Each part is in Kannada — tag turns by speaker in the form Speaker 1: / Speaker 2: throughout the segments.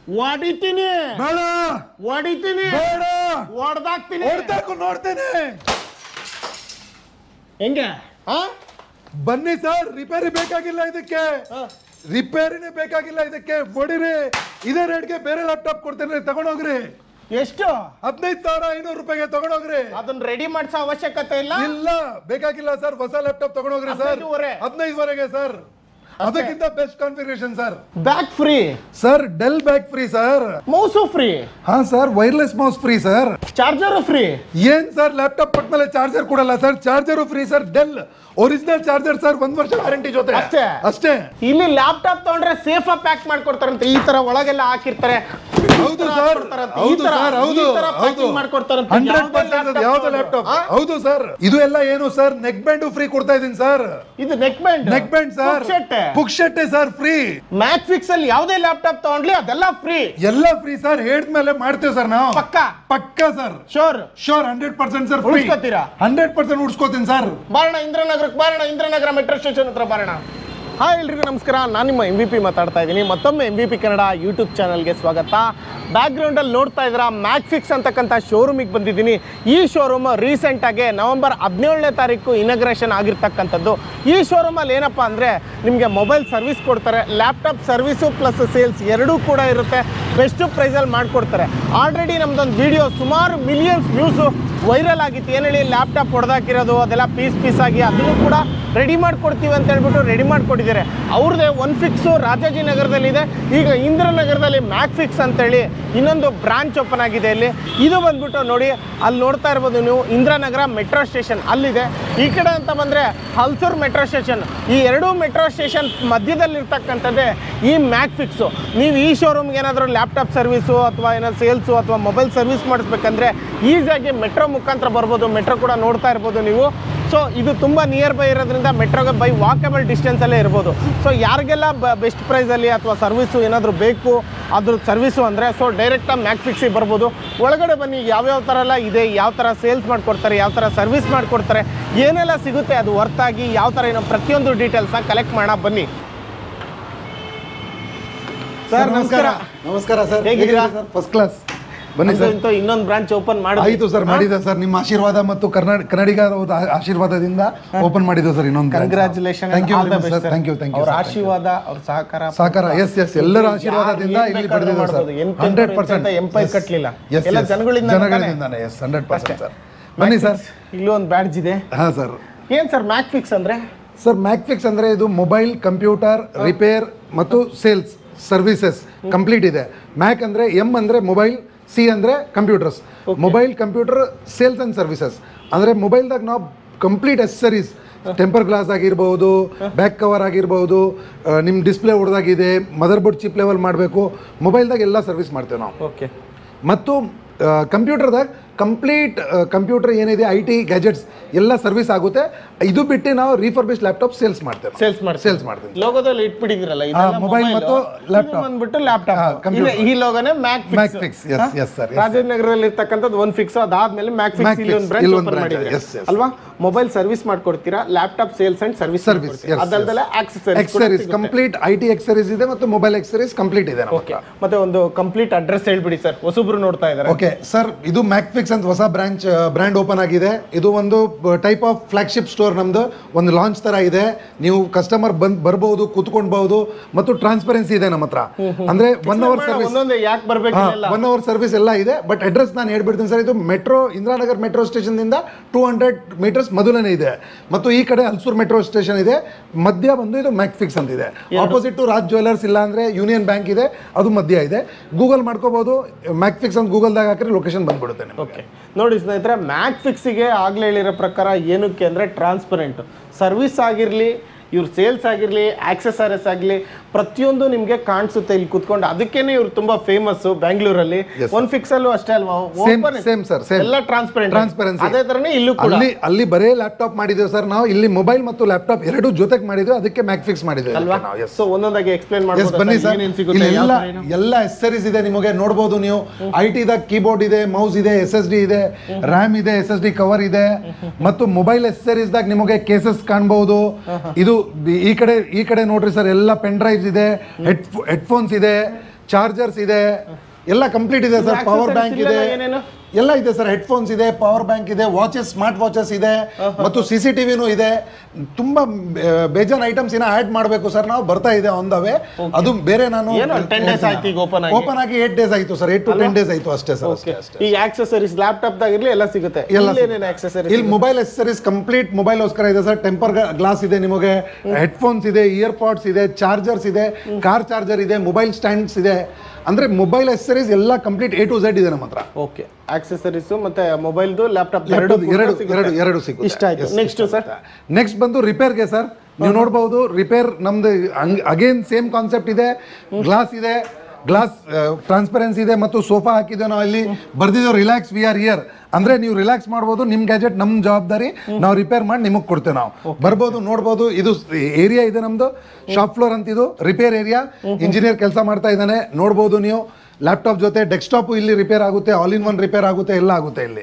Speaker 1: ಹೊಡಿತೀನಿ
Speaker 2: ಬೇಡ
Speaker 1: ಹೊಡಿತೀನಿ
Speaker 2: ಬೇಡ
Speaker 1: ಹೊಡ್ದಾಕ್ತೀನಿ
Speaker 2: ಹೊಡ್ದಾಕು ನೋಡ್ತೇನೆ
Speaker 1: ಹೆಂಗೆ ಹಾ
Speaker 2: ಬನ್ನಿ ಸರ್ ರಿಪೇರಿ ಬೇಕಾಗಿಲ್ಲ ಇದಕ್ಕೆ ರಿಪೇರಿನೇ ಬೇಕಾಗಿಲ್ಲ ಇದಕ್ಕೆ ಹೊಡಿರಿ ಇದೇ ರೇಟ್ಗೆ ಬೇರೆ ಲ್ಯಾಪ್ಟಾಪ್ ಕೊಡ್ತೇನೆ ತಗೊಂಡೋಗ್ರಿ
Speaker 1: ಎಷ್ಟು
Speaker 2: ಹದಿನೈದು ಸಾವಿರ ಐನೂರು ರೂಪಾಯಿಗೆ ತಗೊಂಡೋಗ್ರಿ
Speaker 1: ಅದನ್ನ ರೆಡಿ ಮಾಡ್ಸೋ ಅವಶ್ಯಕತೆ ಇಲ್ಲ
Speaker 2: ಇಲ್ಲ ಬೇಕಾಗಿಲ್ಲ ಸರ್ ಹೊಸ ಲ್ಯಾಪ್ಟಾಪ್ ತಗೊಂಡೋಗ್ರಿ ಸರ್
Speaker 1: ಹದಿನೈದುವರೆ.
Speaker 2: ಹದಿನೈದುವರೆಗೆ ಸರ್ ಅದಕ್ಕಿಂತ best configuration sir
Speaker 1: bag free
Speaker 2: sir Dell bag free sir
Speaker 1: mouse free
Speaker 2: ಹಾ sir wireless mouse free sir
Speaker 1: charger free
Speaker 2: ಏನ್ ಸರ್ ಲ್ಯಾಪ್ಟಾಪ್ ಕೊಟ್ಮೇಲೆ ಚಾರ್ಜರ್ ಕೊಡಲ್ಲ sir charger free sir Dell original charger sir ಒಂದ್ ವರ್ಷ ವ್ಯಾರಂಟಿ ಜೊತೆ
Speaker 1: ಅಷ್ಟೇ?
Speaker 2: ಅಷ್ಟೇ
Speaker 1: ಇಲ್ಲಿ ಲ್ಯಾಪ್ಟಾಪ್ ತಗೊಂಡ್ರೆ ಸೇಫ್ ಪ್ಯಾಕ್ ಮಾಡ್ಕೊಡ್ತಾರಂತೆ ಈ ತರ ಒಳಗೆಲ್ಲ ಹಾಕಿರ್ತಾರೆ
Speaker 2: ಹೌದು
Speaker 1: ಈ ತರ
Speaker 2: ಸರ್
Speaker 1: ಹಾಕ್ಕೊಡ್ತಾರಂತೆ. ಈ
Speaker 2: ಹೌದು
Speaker 1: ತರ-
Speaker 2: ಸರ್ ಹೌದು
Speaker 1: ಈ ತರ
Speaker 2: ಹೌದು
Speaker 1: packing ಮಾಡ್ಕೊಡ್ತಾರಂತೆ.
Speaker 2: ಹಂಡ್ರೆಡ್
Speaker 1: ಯಾವ್ದೇ
Speaker 2: ಪರ್ಸೆಂಟ್
Speaker 1: laptop
Speaker 2: ಯಾವ್ದು
Speaker 1: ತಗೊಂಡ್ರು.
Speaker 2: ಲ್ಯಾಪ್ಟಾಪ್
Speaker 1: ಆ?
Speaker 2: ಹೌದು ಸರ್ ಇದು ಎಲ್ಲ ಏನು ಸರ್ ನೆಕ್ ಬ್ಯಾಂಡ್ ಫ್ರೀ ಕೊಡ್ತಾ ಇದೀನಿ ಸರ್
Speaker 1: ಇದು neck band
Speaker 2: neck band sir ಪುಕ್ಷಟ್ಟೆ ಸರ್ ಫ್ರೀ
Speaker 1: ಮ್ಯಾಕ್ ಫಿಕ್ಸ್ ಅಲ್ಲಿ ಯಾವುದೇ ಲ್ಯಾಪ್ಟಾಪ್ ತಗೊಂಡ್ಲಿ ಅದೆಲ್ಲ ಫ್ರೀ
Speaker 2: ಎಲ್ಲ ಫ್ರೀ ಸರ್ ಹೇಳಿದ್ಮೇಲೆ ಮಾಡ್ತೇವೆ ಸರ್ ನಾವು
Speaker 1: ಪಕ್ಕ
Speaker 2: ಪಕ್ಕ sir
Speaker 1: sure
Speaker 2: sure hundred percent sir
Speaker 1: ಉಳ್ಸ್ಕೊತೀರಾ?
Speaker 2: ಹಂಡ್ರೆಡ್ ಪರ್ಸೆಂಟ್ ಉಡ್ಸ್ಕೋತೀನಿ ಸರ್
Speaker 1: ಬಾರಣ ಇಂದ್ರನಗರಕ್ಕೆ ಬಾರಣ ಇಂದ್ರನಗರ ಮೆಟ್ರೋ ಸ್ಟೇಷನ್ ಹತ್ರ ಬಾರಣ ಹಾಯ್ ಎಲ್ರಿಗೂ ನಮಸ್ಕಾರ ನಾನು ನಿಮ್ಮ ಎಂ ವಿ ಪಿ ಮಾತಾಡ್ತಾ ಇದ್ದೀನಿ ಮತ್ತೊಮ್ಮೆ M V P Kannada YouTube ಚಾನಲ್ಗೆ ಸ್ವಾಗತ ಬ್ಯಾಕ್ಗ್ರೌಂಡಲ್ಲಿ ನೋಡ್ತಾ ಇದ್ದೀರಾ ಮ್ಯಾಕ್ಫಿಕ್ಸ್ ಅಂತಕ್ಕಂಥ ಶೋರೂಮಿಗೆ ಬಂದಿದ್ದೀನಿ ಈ ಶೋರೂಮ್ ರೀಸೆಂಟಾಗಿ ನವೆಂಬರ್ ಹದಿನೇಳನೇ ತಾರೀಕು ಇನಾಗ್ರೇಷನ್ ಆಗಿರ್ತಕ್ಕಂಥದ್ದು ಈ ಶೋರೂಮಲ್ಲಿ ಏನಪ್ಪ ಅಂದರೆ ನಿಮಗೆ ಮೊಬೈಲ್ ಸರ್ವಿಸ್ ಕೊಡ್ತಾರೆ ಲ್ಯಾಪ್ಟಾಪ್ ಸರ್ವಿಸು ಪ್ಲಸ್ ಸೇಲ್ಸ್ ಎರಡೂ ಕೂಡ ಇರುತ್ತೆ ಬೆಸ್ಟ್ ಪ್ರೈಸಲ್ಲಿ ಮಾಡಿಕೊಡ್ತಾರೆ ಆಲ್ರೆಡಿ ನಮ್ದೊಂದು ವಿಡಿಯೋ ಸುಮಾರು ಮಿಲಿಯನ್ಸ್ ವ್ಯೂಸು ವೈರಲ್ ಆಗಿತ್ತು ಏನು ಹೇಳಿ ಲ್ಯಾಪ್ಟಾಪ್ ಹೊಡೆದಾಕಿರೋದು ಅದೆಲ್ಲ ಪೀಸ್ ಪೀಸ್ ಆಗಿ ಅದನ್ನು ಕೂಡ ರೆಡಿ ಮಾಡ್ಕೊಡ್ತೀವಿ ಅಂತ ಹೇಳ್ಬಿಟ್ಟು ರೆಡಿ ಮಾಡಿಕೊಟ್ಟಿದ್ದಾರೆ ಅವ್ರದ್ದೇ ಒನ್ ಫಿಕ್ಸು ರಾಜಾಜಿನಗರದಲ್ಲಿದೆ ಈಗ ಇಂದ್ರನಗರದಲ್ಲಿ ಮ್ಯಾಕ್ ಫಿಕ್ಸ್ ಅಂತೇಳಿ ಇನ್ನೊಂದು ಬ್ರಾಂಚ್ ಓಪನ್ ಆಗಿದೆ ಇಲ್ಲಿ ಇದು ಬಂದ್ಬಿಟ್ಟು ನೋಡಿ ಅಲ್ಲಿ ನೋಡ್ತಾ ಇರ್ಬೋದು ನೀವು ಇಂದ್ರನಗರ ಮೆಟ್ರೋ ಸ್ಟೇಷನ್ ಅಲ್ಲಿದೆ ಈ ಕಡೆ ಅಂತ ಬಂದರೆ ಹಲ್ಸೂರ್ ಮೆಟ್ರೋ ಸ್ಟೇಷನ್ ಈ ಎರಡೂ ಮೆಟ್ರೋ ಸ್ಟೇಷನ್ ಮಧ್ಯದಲ್ಲಿರ್ತಕ್ಕಂಥದ್ದೇ ಈ ಮ್ಯಾಕ್ ಫಿಕ್ಸು ನೀವು ಈ ಶೋರೂಮ್ಗೆ ಏನಾದರೂ ಲ್ಯಾಪ್ಟಾಪ್ ಸರ್ವಿಸು ಅಥವಾ ಏನಾದ್ರು ಸೇಲ್ಸು ಅಥವಾ ಮೊಬೈಲ್ ಸರ್ವಿಸ್ ಮಾಡಿಸ್ಬೇಕಂದ್ರೆ ಈಸಿಯಾಗಿ ಮೆಟ್ರೋ ಮುಖಾಂತರ ಬರ್ಬೋದು ಮೆಟ್ರೋ ಕೂಡ ನೋಡ್ತಾ ಇರ್ಬೋದು ನೀವು ಸೊ ಇದು ತುಂಬ ನಿಯರ್ ಬೈ ಇರೋದ್ರಿಂದ ಮೆಟ್ರೋಗೆ ಬೈ ವಾಕಬಲ್ ಡಿಸ್ಟೆನ್ಸಲ್ಲೇ ಇರ್ಬೋದು ಸೊ ಯಾರಿಗೆಲ್ಲ ಬೆಸ್ಟ್ ಪ್ರೈಸಲ್ಲಿ ಅಥವಾ ಸರ್ವಿಸು ಏನಾದರೂ ಬೇಕು ಅದ್ರ ಸರ್ವಿಸು ಅಂದರೆ ಸೊ ಡೈರೆಕ್ಟಾಗಿ ಮ್ಯಾಕ್ ಫಿಕ್ಸಿಗೆ ಬರ್ಬೋದು ಒಳಗಡೆ ಬನ್ನಿ ಯಾವ್ಯಾವ ಥರ ಎಲ್ಲ ಇದೆ ಯಾವ ಥರ ಸೇಲ್ಸ್ ಮಾಡಿಕೊಡ್ತಾರೆ ಯಾವ ಥರ ಸರ್ವಿಸ್ ಮಾಡಿಕೊಡ್ತಾರೆ ಏನೆಲ್ಲ ಸಿಗುತ್ತೆ ಅದು ಹೊರ್ತಾಗಿ ಯಾವ ಥರ ಏನೋ ಪ್ರತಿಯೊಂದು ಡೀಟೇಲ್ಸ್ನ ಕಲೆಕ್ಟ್ ಮಾಡೋಣ ಬನ್ನಿ ಸರ್ ನಮಸ್ಕಾರ
Speaker 2: ನಮಸ್ಕಾರ ಸರ್
Speaker 1: ಹೇಗಿದ್ದೀರಾ?
Speaker 2: ಸರ್ ಫಸ್ಟ್ ಕ್ಲಾಸ್ ಬನ್ನಿ ಸರ್
Speaker 1: ಅಂತೂ ಇನ್ನೊಂದು ಬ್ರಾಂಚ್ ಓಪನ್ ಮಾಡಿ
Speaker 2: ಆಯ್ತು ಸರ್ ಮಾಡಿದೆ ಸರ್ ನಿಮ್ಮ ಆಶೀರ್ವಾದ ಮತ್ತು ಕರ್ನಾಟಕ ಕನ್ನಡಿಗರ ಒಂದು ಆ- ಆಶೀರ್ವಾದದಿಂದ ಓಪನ್ ಮಾಡಿದ್ದು ಸರ್ ಇನ್ನೊಂದು
Speaker 1: congratulation
Speaker 2: thank you sir thank you thank you
Speaker 1: ಅವ್ರ ಆಶೀರ್ವಾದ ಅವ್ರ ಸಹಕಾರ
Speaker 2: ಸಾಕಾರ ಎಸ್ ಎಸ್ ಎಲ್ಲರ ಆಶೀರ್ವಾದದಿಂದ ಇಲ್ಲಿ ಪಡೆದಿದೆ ಸರ್ ಹಂಡ್ರೆಡ್ ಪರ್ಸೆಂಟ್
Speaker 1: ಎಂಪೈರ್ ಕಟ್ಲಿಲ್ಲ ಎಲ್ಲ ಜನಗಳಿಂದ
Speaker 2: ಜನಗಳಿಂದಾನೆ ಎಸ್ ಹಂಡ್ರೆಡ್ ಪರ್ಸೆಂಟ್ ಸರ್ ಬನ್ನಿ ಸರ್
Speaker 1: ಇಲ್ಲೂ ಒಂದು ಬ್ಯಾಡ್ಜ್ ಇದೆ
Speaker 2: ಹಾಂ ಸರ್
Speaker 1: ಏನ್ ಸರ್ ಮ್ಯಾಕ್ ಫಿಕ್ಸ್ ಅಂದ್ರೆ
Speaker 2: ಸರ್ ಮ್ಯಾಕ್ಫಿಕ್ಸ್ ಅಂದರೆ ಇದು ಮೊಬೈಲ್ ಕಂಪ್ಯೂಟರ್ ರಿಪೇರ್ ಮತ್ತು ಸೇಲ್ಸ್ ಸರ್ವಿಸಸ್ ಕಂಪ್ಲೀಟ್ ಇದೆ ಮ್ಯಾಕ್ ಅಂದರೆ ಎಮ್ ಅಂದರೆ ಮೊಬೈಲ್ ಸಿ ಅಂದರೆ computers mobile computer sales and services ಅಂದರೆ ಮೊಬೈಲ್ದಾಗ ನಾವು ಕಂಪ್ಲೀಟ್ ಎಸರೀಸ್ ಟೆಂಪರ್ ಗ್ಲಾಸ್ ಆಗಿರ್ಬೋದು ಬ್ಯಾಕ್ ಕವರ್ ಆಗಿರ್ಬೋದು ನಿಮ್ಮ ಡಿಸ್ಪ್ಲೇ ಹೊಡೆದಾಗಿದೆ ಮದರ್ ಬೋರ್ಡ್ ಚಿಪ್ ಲೆವೆಲ್ ಮಾಡಬೇಕು ಮೊಬೈಲ್ದಾಗ ಎಲ್ಲ ಸರ್ವಿಸ್ ಮಾಡ್ತೇವೆ ನಾವು
Speaker 1: ಓಕೆ
Speaker 2: ಮತ್ತು ಕಂಪ್ಯೂಟರ್ದಾಗ ಕಂಪ್ಲೀಟ್ ಕಂಪ್ಯೂಟರ್ ಏನಿದೆ ಐ ಟಿ ಗ್ಯಾಜೆಟ್ಸ್ ಎಲ್ಲ ಸರ್ವಿಸ್ ಆಗುತ್ತೆ ಇದು ಬಿಟ್ಟು ನಾವು ರೀಫರ್ಬಿಶ್ ಲ್ಯಾಪ್ಟಾಪ್ ಸೇಲ್ಸ್ ಮಾಡ್ತೇವೆ
Speaker 1: ಸೇಲ್ಸ್ ಮಾಡಿ
Speaker 2: ಸೇಲ್ಸ್ ಮಾಡ್ತೀನಿ
Speaker 1: ಲೋಗೋದಲ್ಲಿ ಇಟ್ಬಿಟ್ಟಿದಿರಲ್ಲ
Speaker 2: mobile ಮತ್ತು laptop.
Speaker 1: ಬಂದ್ಬಿಟ್ಟು
Speaker 2: ಹಾ,
Speaker 1: ಲ್ಯಾಪ್ಟಾಪ್
Speaker 2: computer.
Speaker 1: ಈ ಲೋಗೋನೇ ಮ್ಯಾಕ್
Speaker 2: Mac Fix, yes, yes, sir, yes,
Speaker 1: ರಾಜನಗರದಲ್ಲಿ ಇರ್ತಕ್ಕಂಥದ್ದು ಒಂದು ಫಿಕ್ಸ್ ಅದಾದ್ಮೇಲೆ ಮ್ಯಾಕ್ ಫಿಕ್ಸ್
Speaker 2: Mac
Speaker 1: ಇಲ್ಲಿ
Speaker 2: Fix,
Speaker 1: ಒಂದು ಬ್ರಾಂಚ್
Speaker 2: ಇಲ್ಲೊಂದು
Speaker 1: ಓಪನ್
Speaker 2: branch,
Speaker 1: ಮಾಡಿದ್ರೆ
Speaker 2: yes, yes.
Speaker 1: ಅಲ್ವಾ ಮೊಬೈಲ್ ಸರ್ವಿಸ್ ಮಾಡ್ಕೊಡ್ತೀರಾ laptop sales and service
Speaker 2: Service, yes,
Speaker 1: ಅದಲ್ದಲೆ accessories
Speaker 2: accessories complete I T accessories ಇದೆ ಮತ್ತು ಮೊಬೈಲ್ ಎಕ್ಸರೀಸ್ ಕಂಪ್ಲೀಟ್ ಇದೆ ನಮ್ಮ
Speaker 1: ಓಕೆ ಮತ್ತೆ ಒಂದು ಕಂಪ್ಲೀಟ್ ಅಡ್ರೆಸ್ ಹೇಳ್ಬಿಡಿ ಸರ್ ಹೊಸಬ್ರು ನೋಡ್ತಾ ಇದ್ದಾರೆ
Speaker 2: ಓಕೆ ಸರ್ ಇದು ಮ್ಯಾಕ್ಫಿಕ್ಸ್ ಅಂತ ಹೊಸ ಬ್ರಾಂಚ್ ಬ್ರ್ಯಾಂಡ್ ಓಪನ್ ಆಗಿದೆ ಇದು ಒಂದು ಟೈಪ್ ಆಫ್ ಫ್ಲಾಗ್ಶಿಪ್ ಸ್ಟೋರ್ ನಮ್ದು ಒಂದು ಲಾಂಚ್ ತರ ಇದೆ ನೀವು ಕಸ್ಟಮರ್ ಬಂದ್ ಬರ್ಬೋದು ಕುತ್ಕೊಳ್ಬಹುದು ಮತ್ತು ಟ್ರಾನ್ಸ್ಪರೆನ್ಸಿ ಇದೆ ನಮ್ಮ ಹತ್ರ ಅಂದ್ರೆ ಒನ್ ಅವರ್ ಸರ್ವಿಸ್
Speaker 1: ಒಂದೊಂದೇ ಯಾಕೆ ಬರ್ಬೇಕು ಇಲ್ಲೆಲ್ಲ?
Speaker 2: ಒನ್ ಅವರ್ ಸರ್ವಿಸ್ ಎಲ್ಲ ಇದೆ ಬಟ್ ಅಡ್ರೆಸ್ ನಾನು ಹೇಳ್ಬಿಡ್ತೀನಿ ಸರ್ ಇದು ಮೆಟ್ರೋ ಇಂದಿರಾನಗರ್ ಮೆಟ್ರೋ ಸ್ಟೇಷನ್ನಿಂದ ಟೂ ಹಂಡ್ರೆಡ್ ಮೀಟರ್ಸ್ ಮೊದಲನೇ ಇದೆ ಮತ್ತು ಈ ಕಡೆ ಹಲ್ಸೂರ್ ಮೆಟ್ರೋ ಸ್ಟೇಷನ್ ಇದೆ ಮಧ್ಯ ಬಂದು ಇದು ಮ್ಯಾಕ್ಫಿಕ್ಸ್ ಅಂತ ಇದೆ ಆಪೋಸಿಟ್ ಟು ರಾಜ್ ಜ್ಯುವೆಲರ್ಸ್ ಇಲ್ಲ ಅಂದ್ರೆ ಯೂನಿಯನ್ ಬ್ಯಾಂಕ್ ಇದೆ ಅದು ಮಧ್ಯ ಇದೆ ಗೂಗಲ್ ಮಾಡ್ಕೋಬಹುದು ಮ್ಯಾಕ್ಫಿಕ್ಸ್ ಅಂತ ಗೂಗಲ್ದಾಗ ಹಾಕಿದ್ರೆ ಲೊಕೇಶನ್ ಬಂದ್ಬಿಡುತ್ತೆ ನಿಮಗೆ
Speaker 1: ಓಕೆ ನೋಡಿ ಸ್ನೇಹಿತರೆ ಮ್ಯಾಕ್ ಫಿಕ್ಸಿಗೆ ಆಗ್ಲೇ ಹೇಳಿರೋ ಪ್ರಕಾರ ಏನಕ್ಕೆ ಅಂದರೆ ಟ್ರಾನ್ಸ್ಪರೆಂಟ್ ಸರ್ವಿಸ್ ಆಗಿರಲಿ ಇವ್ರ ಸೇಲ್ಸ್ ಆಗಿರಲಿ ಆಕ್ಸೆಸರೀಸ್ ಆಗಲಿ ಪ್ರತಿಯೊಂದು ನಿಮಗೆ ಕಾಣಿಸುತ್ತೆ ಇಲ್ಲಿ ಕುತ್ಕೊಂಡು ಅದಕ್ಕೇನೆ ಇವ್ರು ತುಂಬಾ ಫೇಮಸ್ ಬ್ಯಾಂಗ್ಳೂರಲ್ಲಿ ಒನ್ ಫಿಕ್ಸ್ ಅಲ್ಲೂ ಅಷ್ಟೇ ಅಲ್ವಾ
Speaker 2: same
Speaker 1: Open-
Speaker 2: same sir same
Speaker 1: ಎಲ್ಲ ಟ್ರಾನ್ಸ್ಪರೆಂಟ್
Speaker 2: Transparency.
Speaker 1: ಅದೇ ತರನೇ ಇಲ್ಲೂ ಕೂಡ
Speaker 2: ಅಲ್ಲಿ ಅಲ್ಲಿ ಬರೇ ಲ್ಯಾಪ್ಟಾಪ್ ಮಾಡಿದ್ದೇವೆ ಸರ್ ನಾವು ಇಲ್ಲಿ ಮೊಬೈಲ್ ಮತ್ತು ಲ್ಯಾಪ್ಟಾಪ್ ಎರಡು ಜೊತೆಗೆ ಮಾಡಿದ್ವಿ ಅದಕ್ಕೆ ಮ್ಯಾಕ್ಫಿಕ್ಸ್ ಮಾಡಿದ್ದೇವೆ
Speaker 1: ಅಲ್ವಾ
Speaker 2: ಇದಕ್ಕೆ ನಾವು. Yes.
Speaker 1: ಸೊ ಒಂದೊಂದಾಗಿ ಎಕ್ಸ್ಪ್ಲೇನ್
Speaker 2: ಎಸ್
Speaker 1: ಮಾಡ್ಬೋದು
Speaker 2: ಬನ್ನಿ ಸರ್
Speaker 1: ಏನೇನು ಸಿಗುತ್ತೆ
Speaker 2: ಇಲ್ಲಿ
Speaker 1: ಯಾವ
Speaker 2: ಎಲ್ಲ
Speaker 1: ಥರ ಏನು?
Speaker 2: ಎಲ್ಲ ಎಸರೀಸ್ ಇದೆ ನಿಮಗೆ ನೋಡ್ಬೋದು ನೀವು ಐ ಟಿದಾಗ ಕೀಬೋರ್ಡ್ ಇದೆ ಮೌಸ್ ಇದೆ ಎಸ್ ಎಸ್ ಡಿ ಇದೆ ರ್ಯಾಮ್ ಇದೆ ಎಸ್ ಎಸ್ ಡಿ ಕವರ್ ಇದೆ ಮತ್ತು ಮೊಬೈಲ್ ದಾಗ ನಿಮಗೆ ಕೇಸಸ್ ಕಾಣಬಹುದು ಇದು ಈ ಕಡೆ ಈ ಕಡೆ ನೋಡ್ರಿ ಸರ್ ಎಲ್ಲ ಪೆನ್ ಡ್ರೈವ್ಸ್ ಇದೆ ಹೆಡ್ ಹೆಡ್ಫೋನ್ಸ್ ಇದೆ ಚಾರ್ಜರ್ಸ್ ಇದೆ ಎಲ್ಲ ಕಂಪ್ಲೀಟ್ ಇದೆ ಸರ್ ಪವರ್
Speaker 1: accessories
Speaker 2: ಬ್ಯಾಂಕ್ ಇದೆ
Speaker 1: ಇಲ್ಲೆಲ್ಲ ಏನೇನು?
Speaker 2: ಎಲ್ಲ ಇದೆ ಸರ್ ಹೆಡ್ಫೋನ್ಸ್ ಇದೆ ಪವರ್ ಬ್ಯಾಂಕ್ ಇದೆ ವಾಚಸ್ ಸ್ಮಾರ್ಟ್ ವಾಚಸ್ ಇದೆ ಮತ್ತು ಸಿ ಸಿ ಟಿವಿನೂ ಇದೆ ತುಂಬಾ ಬೇ- ಬೇಜಾನ್ ಐಟಮ್ಸ್ ಇನ್ನ ಆಡ್ ಮಾಡಬೇಕು ಸರ್ ನಾವು ಬರ್ತಾ ಇದೆ ಆನ್ ದ ವೇ ಅದು ಬೇರೆ ನಾನು
Speaker 1: ಏನು 10 days ಆಯ್ತು ಈಗ open ಆಗಿ?
Speaker 2: ಓಪನ್ ಆಗಿ ಏಟ್ ಡೇಸ್ ಆಯ್ತು sir eight to ten days ಆಯ್ತು ಅಷ್ಟೇ ಸರ್ ಅಷ್ಟೇ ಅಷ್ಟೇ
Speaker 1: ಈ ಆಕ್ಸೆಸರೀಸ್ ಲ್ಯಾಪ್ಟಾಪ್ ದಾಗಿರ್ಲಿ ಎಲ್ಲ ಸಿಗುತ್ತೆ
Speaker 2: ಎಲ್ಲ
Speaker 1: ಏನೇನು ಆಕ್ಸೆಸರೀಸ್
Speaker 2: ಇಲ್ಲಿ ಮೊಬೈಲ್ ಎಕ್ಸಸರೀಸ್ ಕಂಪ್ಲೀಟ್ ಮೊಬೈಲ್ಗೋಸ್ಕರ ಇದೆ ಸರ್ ಟೆಂಪರ್ ಗ್ಲಾಸ್ ಇದೆ ನಿಮಗೆ ಹೆಡ್ಫೋನ್ಸ್ ಇದೆ ಇಯರ್ ಪಾಡ್ಸ್ ಇದೆ ಚಾರ್ಜರ್ಸ್ ಇದೆ ಕಾರ್ ಚಾರ್ಜರ್ ಇದೆ ಮೊಬೈಲ್ ಸ್ಟ್ಯಾಂಡ್ಸ್ ಇದೆ ಅಂದ್ರೆ ಮೊಬೈಲ್ ಎಕ್ಸಸರೀಸ್ ಎಲ್ಲ ಕಂಪ್ಲೀಟ್ ಎ ಟು ಝೆಡ್ ಇದೆ ನಮ್ಮ ಹತ್ರ
Speaker 1: ಓಕೆ ಆಕ್ಸೆಸರೀಸ್ ಮತ್ತೆ ಮೊಬೈಲ್ದು ಲ್ಯಾಪ್ಟಾಪ್
Speaker 2: ಎರಡು ಎರಡು ಎರಡು ಎರಡು ಸಿಗುತ್ತೆ
Speaker 1: ಇಷ್ಟ ಆಯ್ತು ನೆಕ್ಸ್ಟ್ ಸರ್
Speaker 2: ನೆಕ್ಸ್ಟ್ ಬಂದು ರಿಪೇರ್ಗೆ ಸರ್ ನೀವು ನೋಡ್ಬೋದು ರಿಪೇರ್ ನಮ್ದು ಅಗೇನ್ ಸೇಮ್ ಕಾನ್ಸೆಪ್ಟ್ ಇದೆ ಗ್ಲಾಸ್ ಇದೆ ಗ್ಲಾಸ್ ಟ್ರಾನ್ಸ್ಪರೆನ್ಸಿ ಇದೆ ಮತ್ತು ಸೋಫಾ ಹಾಕಿದ್ದೇವೆ ನಾವು ಅಲ್ಲಿ ಬರ್ದಿದ್ದೇವೆ ರಿಲ್ಯಾಕ್ಸ್ ವಿ ಆರ್ ಇಯರ್ ಅಂದ್ರೆ ನೀವು ರಿಲ್ಯಾಕ್ಸ್ ಮಾಡ್ಬೋದು ನಿಮ್ ಗ್ಯಾಜೆಟ್ ನಮ್ ಜವಾಬ್ದಾರಿ ನಾವು ರಿಪೇರ್ ಮಾಡಿ ನಿಮಗೆ ಕೊಡ್ತೇವೆ ನಾವು ಬರ್ಬೋದು ನೋಡ್ಬೋದು ಇದು ಏರಿಯಾ ಇದೆ ನಮ್ದು ಶಾಪ್ ಫ್ಲೋರ್ ಅಂತ ಇದು ರಿಪೇರ್ ಏರಿಯಾ ಇಂಜಿನಿಯರ್ ಕೆಲಸ ಮಾಡ್ತಾ ಇದ್ದಾನೆ ನೋಡ್ಬೋದು ನೀವು ಲ್ಯಾಪ್ಟಾಪ್ ಜೊತೆ ಡೆಸ್ಕ್ಟಾಪ್ ಇಲ್ಲಿ ರಿಪೇರ್ ಆಗುತ್ತೆ ಆಲ್ ಇನ್ ಒನ್ ರಿಪೇರ್ ಆಗುತ್ತೆ ಎಲ್ಲ ಆಗುತ್ತೆ ಇಲ್ಲಿ